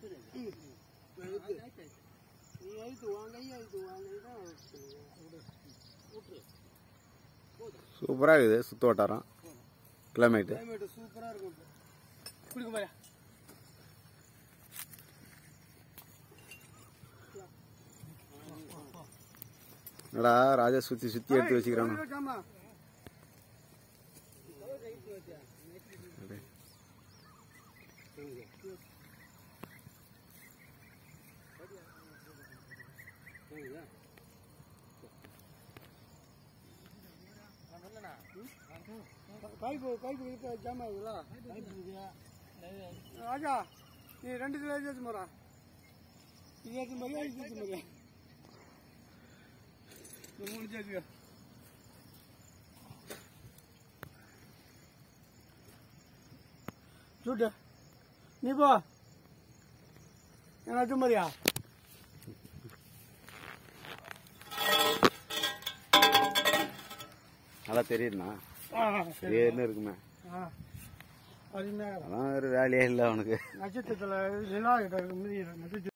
நீ அழுத்து வாங்க அழுத்து வாங்க தான் சூப்பராக இருக்குது சுற்று வட்டாரம் கிளைமேட்டு கிளைமேட் சூப்பரா இருக்கும் குடிக்க பாரு என்னடா ராஜா சுற்றி சுற்றி எடுத்து வச்சுக்கிறானு ஆமா பைப்பு பைப்பு இருக்க ஜாமா இருக்குல்ல ராஜா நீ ரெண்டு கிலோ ஏற்றி போறா இது ஏற்றி மாதிரியா இது ஏற்றி மாதிரியா இந்த மூணு சேர்த்துக்க சுட்டு நீ போ என்ன மாதிரியா நல்லா தெரியுதுண்ணா ஆ சரி ஏன்னு இருக்குமே ஆ அது என்ன அதான் ஒரு வேலையே இல்லை அவனுக்கு நட்சத்திரத்தில் நிலா கிட்ட இருக்கு நட்சத்திரம்